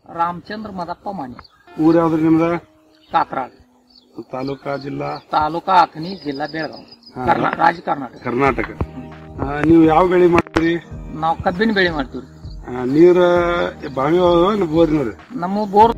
ರಾಮಚಂದ್ರ ಮದಪ್ಪ ಮಾನಿ ಊರ್ ಯಾವ್ದ್ರಿ ನಿಮ್ದ ಕಾತ್ರಾಳ್ ತಾಲೂಕಾ ಜಿಲ್ಲಾ ತಾಲೂಕಾ ಅಥಣಿ ಜಿಲ್ಲಾ ಬೆಳಗಾವಿ ಕರ್ನಾ ರಾಜ್ಯ ಕರ್ನಾಟಕ ಕರ್ನಾಟಕ ಆ, ನೀವು ಯಾವ ಬೆಳೆ ಮಾಡ್ತೀರಿ ನಾವು ಕಬ್ಬಿನ ಬೆಳೆ ಮಾಡ್ತೀವಿ ಆ, ನೀರ ಬಾವಿ ಬೋರಿನವ್ರಿ ನಮ್ಮ ಬೋರ್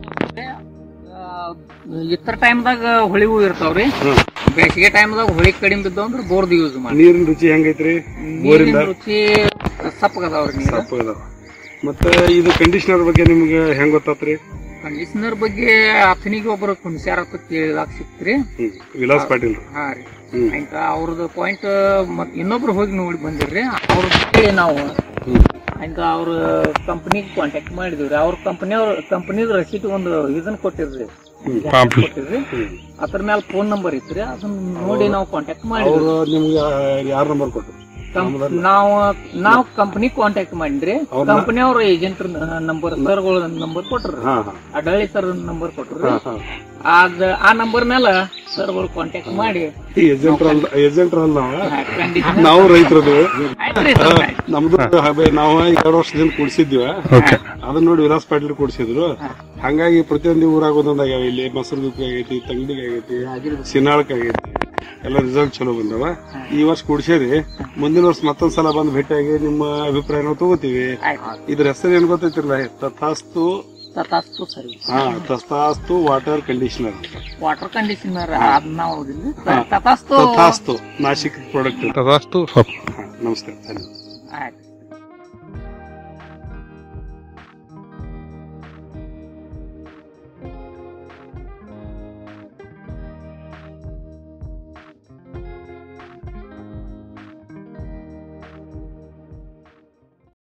ಇತರ ಟೈಮ್ದಾಗ ಹೊಳಿವು ಇರ್ತಾವ್ರಿ ಬೇಸಿಗೆ ಟೈಮ್ದಾಗ ಹೊಳಿ ಕಡಿಮೆ ಬಿದ್ದು ಅಂದ್ರೆ ಬೋರ್ದು ಯೂಸ್ ಮಾಡಿ ನೀರಿನ ರುಚಿ ಹೆಂಗೈತ್ರಿ ಬೋರಿಂದ ನೀರಿನ ರುಚಿ ಸಪ್ಪಗದಾವ್ರಿ ನೀರು ತಪ್ಪ ಇದಾವ ಮತ್ತೆ ಇದು ಕಂಡೀಷನರ್ ಬಗ್ಗೆ ನಿಮ್ಗೆ ಹೆಂಗ್ ಗೊತ್ತಾತ್ರಿ ಕಂಡೀಷನರ್ ಬಗ್ಗೆ ಅಥಣಿಗೆ ಒಬ್ಬರು ಕುಣಿಸ್ಯಾರ ಅಂತ ಕೇಳಿದಾಗ ಸಿಕ್ತ್ರಿ ಹ್ಮ್ ವಿಲಾಸ್ ಪಾಟೀಲ್ ಹಾ ರೀ ಹ್ಮ್. ಆಯ್ತ ಅವ್ರದ್ದು ಪಾಯಿಂಟ್ ಮತ್ ಇನ್ನೊಬ್ರು ಹೋಗಿ ನೋಡಿ ಬಂದಿರ್ರಿ ಅವ್ರ ಜೊತೆ ನಾವು ಹ್ಮ್ ಆಯ್ತ ಅವ್ರ ಕಂಪನಿಗೆ ಕಾಂಟ್ಯಾಕ್ಟ್ ಮಾಡಿದ್ವಿ ಅವ್ರ ಕಂಪನಿ ಅವ್ರ ಕಂಪನಿದ ರಸೀಟ್ ಒಂದು ಇದನ್ನ ಕೊಟ್ಟಿರ್ರಿ ಕೊಟ್ಟಿರ್ರಿ ಅದ್ರ ಮೇಲೆ ಫೋನ್ ನಂಬರ್ ಇತ್ರಿ ಅದನ್ನ ನೋಡಿ ನಾವು ಕಾಂಟ್ಯಾಕ್ಟ್ ಮಾಡಿದ್ವಿ ಅವ್ರು ನಿಮ್ಗೆ ಯಾರ ನಂಬರ್ ಕೊಟ್ರು ಕಂ- ನಾವು ನಾವು ಕಂಪನಿ ಕಾಂಟ್ಯಾಕ್ಟ್ ಮಾಡಿದ್ರಿ ಕಂಪನಿ ಅವ್ರ ಏಜೆಂಟ್ ನಂಬರ್ ಸರ್ಗಳ ನಂಬರ್ ಕೊಟ್ರಿ ಹಾ ಹಾ ಅಡಳಿ ಸರ್ ನಂಬರ್ ಕೊಟ್ರಿ ಹಾ ಹಾ ಅದ ಆ ನಂಬರ್ ಮೇಲೆ ಸರ್ ಅವ್ರು ಕಾಂಟ್ಯಾಕ್ಟ್ ಮಾಡಿ ಏಜೆಂಟ್ ಅಲ್ಲ ಏಜೆಂಟ್ ಅಲ್ಲ ನಾವ ಕಂಡೀಷನ್ ನಾವು ರೈತರದು ಆಯ್ತ್ರಿ ಸರ್ ನಮ್ದು ಹಬೆ ನಾವು ಎರಡು ವರ್ಷದಿಂದ ಕುಡಿಸಿದ್ವಿ ಅದನ್ನ ನೋಡಿ ವಿಲಾಸ್ ಪಾಟೀಲ್ ಕುಡಿಸಿದ್ರು ಹಂಗಾಗಿ ಪ್ರತಿಯೊಂದು ಊರಾಗ ಒಂದೊಂದ್ ಆಗ್ಯಾವ ಇಲ್ಲಿ ಮಸರದಕ್ಕೆ ಆಗೈತಿ ತಂಗಡಿಗೆ ಆಗೈತಿ ಸಿನಾಳಕ್ ಆಗೈತಿ ಎಲ್ಲ ರಿಸಲ್ಟ್ ಚಲೋ ಬಂದವ ಈ ವರ್ಷ ಕುಡಿಸಿರಿ ಮುಂದಿನ ವರ್ಷ ಮತ್ತೊಂದ್ ಸಲ ಬಂದು ಭೇಟಿಯಾಗಿ ನಿಮ್ಮ ಅಭಿಪ್ರಾಯ ನಾವು ತಗೋತೀವಿ ಆಯ್ತು ಇದ್ರ ಹೆಸರು ಏನ್ ಗೊತ್ತೈತಿರಲ್ಲ ತಥಾಸ್ತು ತಥಾಸ್ತು ಸರಿ ಹಾ ತಥಾಸ್ತು ವಾಟರ್ ಕಂಡೀಷನರ್ ವಾಟರ್ ಕಂಡೀಷನರ್ ಅದ್ ನಾವು ಓದಿದ್ವಿ. ತಥಾಸ್ತು ತಥಾಸ್ತು ನಾಶಿಕ್ ಪ್ರಾಡಕ್ಟ್ ತದಾಸ್ತು ನಮಸ್ತೆ ಧನ್ಯವಾದ ಆಯ್ತು